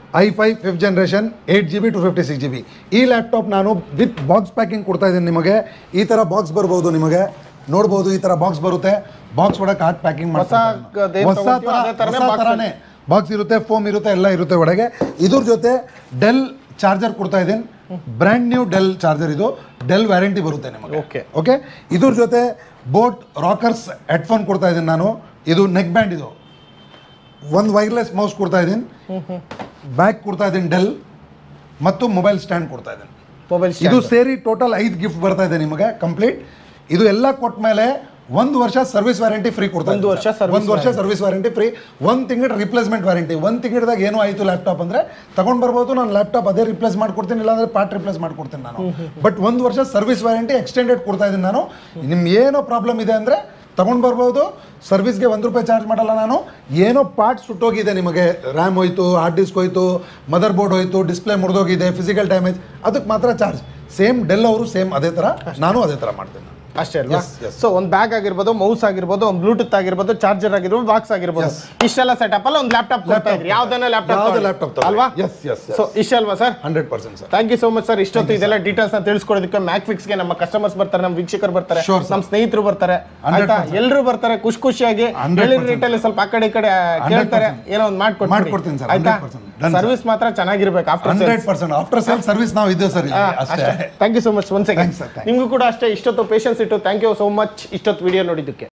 Speaker 2: I five fifth generation eight G B two fifty six G B ಈ ಲ್ಯಾಪ್ಟಾಪ್ ನಾನು ವಿತ್ ಬಾಕ್ಸ್ ಪ್ಯಾಕಿಂಗ್ ಕೊಡ್ತಾ ಇದ್ದೀನಿ ನಿಮಗೆ ಈ ಥರ ಬಾಕ್ಸ್ ಬರ್ಬೋದು ನಿಮಗೆ ನೋಡ್ಬೋದು ಈ ಥರ ಬಾಕ್ಸ್ ಬರುತ್ತೆ ಬಾಕ್ಸ್ ಒಳಗೆ ಕಾರ್ಡ್ ಪ್ಯಾಕಿಂಗ್
Speaker 1: ಹೊಸ ಅದೇನ್
Speaker 2: ಹೊಸ
Speaker 1: ತಗೊಂತೀವೋ ಅದೇ ಥರನೇ box
Speaker 2: ಥರನೇ ಬಾಕ್ಸ್ ಇರುತ್ತೆ ಫೋಮ್ ಇರುತ್ತೆ ಎಲ್ಲ ಇರುತ್ತೆ ಒಳಗೆ ಇದ್ರ ಜೊತೆ ಡೆಲ್ ಚಾರ್ಜರ್ ಕೊಡ್ತಾ ಇದ್ದೀನಿ ಬ್ರ್ಯಾಂಡ್ ನ್ಯೂ ಡೆಲ್ ಚಾರ್ಜರ್ ಇದು ಡೆಲ್ ವ್ಯಾರಂಟಿ ಬರುತ್ತೆ ನಿಮಗೆ
Speaker 1: ಓಕೆ
Speaker 2: ಓಕೆ ಇದ್ರ ಜೊತೆ ಬೋಟ್ ರಾಕರ್ಸ್ ಹೆಡ್ಫೋನ್ ಕೊಡ್ತಾ ಇದ್ದೀನಿ ನಾನು ಇದು ನೆಕ್ ಬ್ಯಾಂಡ್ ಇದು ಒಂದು ವೈರ್ಲೆಸ್ ಮೌಸ್ ಕೊಡ್ತಾ ಇದ್ದೀನಿ ಬ್ಯಾಗ್ ಕೊಡ್ತಾ ಇದ್ದೀನಿ ಡೆಲ್ ಮತ್ತು ಮೊಬೈಲ್ ಸ್ಟ್ಯಾಂಡ್ ಕೊಡ್ತಾ ಇದ್ದೀನಿ
Speaker 1: ಮೊಬೈಲ್
Speaker 2: ಇದು ಸೇರಿ ಟೋಟಲ್ ಐದು ಗಿಫ್ಟ್ ಬರ್ತಾ ಇದೆ ನಿಮಗೆ ಕಂಪ್ಲೀಟ್ ಇದು ಎಲ್ಲ ಕೊಟ್ಟ ಮೇಲೆ ಒಂದು ವರ್ಷ ಸರ್ವಿಸ್ ವ್ಯಾರಂಟಿ ಫ್ರೀ ಕೊಡ್ತಾ
Speaker 1: ಒಂದು ವರ್ಷ service
Speaker 2: ಒಂದು ವರ್ಷ ಸರ್ವಿಸ್ ವ್ಯಾರಂಟಿ ಫ್ರೀ ಒಂದು ತಿಂಗಳ ರಿಪ್ಲೇಸ್ಮೆಂಟ್ ವ್ಯಾರಂಟಿ ಒಂದು ತಿಂಗಳದಾಗ ಏನೋ ಆಯಿತು ಲ್ಯಾಪ್ಟಾಪ್ ಅಂದರೆ ತಗೊಂಡ್ ಬರ್ಬೋದು ನಾನು ಲ್ಯಾಪ್ಟಾಪ್ ಅದೇ ರಿಪ್ಲೇಸ್ ಮಾಡ್ಕೊಡ್ತೀನಿ ಇಲ್ಲಾಂದ್ರೆ ಪಾರ್ಟ್ ರಿಪ್ಲೇಸ್ ಮಾಡ್ಕೊಡ್ತೀನಿ ನಾನು ಬಟ್ ಒಂದು ವರ್ಷ ಸರ್ವಿಸ್ ವ್ಯಾರಂಟಿ ಎಕ್ಸ್ಟೆಂಡೆಡ್ ಕೊಡ್ತಾ ಇದ್ದೀನಿ ನಾನು ನಿಮ್ಗೆ ಏನೋ ಪ್ರಾಬ್ಲಮ್ ಇದೆ ಅಂದರೆ ತಗೊಂಡ್ ಬರ್ಬೋದು ಸರ್ವಿಸ್ಗೆ ಒಂದು ರೂಪಾಯಿ ಚಾರ್ಜ್ ಮಾಡಲ್ಲ ನಾನು ಏನೋ ಪಾರ್ಟ್ ಸುಟ್ಟೋಗಿದೆ ನಿಮಗೆ ರ್ಯಾಮ್ ಹೋಯ್ತು ಹಾರ್ಡ್ ಡಿಸ್ಕ್ ಹೋಯ್ತು ಮದರ್ ಬೋರ್ಡ್ ಹೋಯ್ತು ಡಿಸ್ಪ್ಲೇ ಮುರಿದೋಗಿದೆ ಫಿಸಿಕಲ್ ಡ್ಯಾಮೇಜ್ ಅದಕ್ಕೆ ಮಾತ್ರ ಚಾರ್ಜ್ ಸೇಮ್ ಡೆಲ್ ಅವರು ಸೇಮ್ ಅದೇ ಥರ ನಾನು ಅದೇ ಥರ ಮಾಡ್ತೀನಿ
Speaker 1: ಅಷ್ಟೇ ಅಲ್ವಾ
Speaker 2: Yes, yes.
Speaker 1: ಸೊ ಒಂದು ಬ್ಯಾಗ್ ಆಗಿರ್ಬೋದು ಮೌಸ್ ಆಗಿರ್ಬೋದು ಒಂದು ಬ್ಲೂಟೂತ್ ಆಗಿರ್ಬೋದು ಚಾರ್ಜರ್ ಆಗಿರ್ಬೋದು ಬಾಕ್ಸ್ ಆಗಿರ್ಬೋದು ಇಷ್ಟೆಲ್ಲ ಸೆಟಪ್ ಅಲ್ಲ ಒಂದು ಲ್ಯಾಪ್ಟಾಪ್ ಕೊಡ್ತಾ ಇದ್ರಿ ಯಾವ್ದನ್ನ
Speaker 2: ಯಾವ್ದು
Speaker 1: ಲ್ಯಾಪ್ಟಾಪ್
Speaker 2: laptop ತಗೊಳ್ಳಿ.
Speaker 1: ಅಲ್ವಾ
Speaker 2: Yes, yes, yes.
Speaker 1: ಸೊ ಇಷ್ಟ ಅಲ್ವಾ sir
Speaker 2: hundred percent sir
Speaker 1: thank you so much sir ಇಷ್ಟೊತ್ತು ಇದೆಲ್ಲ ಡೀಟೇಲ್ಸ್ ನ ತಿಳಿಸ್ಕೊಡೋದಕ್ಕೆ ಮ್ಯಾಕ್ಫಿಕ್ಸ್ಗೆ ನಮ್ಮ ಕಸ್ಟಮರ್ಸ್ ಬರ್ತಾರೆ ನಮ್ಮ ವೀಕ್ಷಕರು ಬರ್ತಾರೆ
Speaker 2: Sure, sir.
Speaker 1: ನಮ್ಮ ಸ್ನೇಹಿತರು ಬರ್ತಾರೆ
Speaker 2: 100%
Speaker 1: ಆಯ್ತಾ ಎಲ್ಲರೂ ಬರ್ತಾರೆ ಖುಷಿ ಖುಷಿಯಾಗಿ
Speaker 2: 100%
Speaker 1: ಹೇಳಿದ ರೇಟಲ್ಲಿ ಸ್ವಲ್ಪ ಆ ಕಡೆ ಈ ಕಡೆ ಕೇಳ್ತಾರೆ ಏನೋ ಒಂದು ಮಾಡ್ಕೊಡ್ತೀನಿ
Speaker 2: ಮಾಡ್ಕೊಡ್ತೀನಿ sir,
Speaker 1: ಆಯ್ತಾ
Speaker 2: 100% Done, sir.
Speaker 1: ಸರ್ವಿಸ್ ಮಾತ್ರ ಚೆನ್ನಾಗಿರ್ಬೇಕು after
Speaker 2: hundred percent after sale service ನಾವು ಇದ್ದೇವೆ ಸರ್ ಇಲ್ಲಿ ಅಷ್ಟೇ
Speaker 1: thank you so much once
Speaker 2: Thanks, sir, thanks.
Speaker 1: ನಿಮಗೂ ಕೂಡ ಅಷ್ಟೇ ಇಷ್ಟೊತ್ತು ಪೇಷನ್ಸ್ ಇಟ್ಟು ಥ್ಯಾಂಕ್ ಯು ಸೋ ಮಚ್ ಇಷ್ಟೊತ್ತು ವಿಡಿಯೋ ನೋಡಿದ್ದಕ್ಕೆ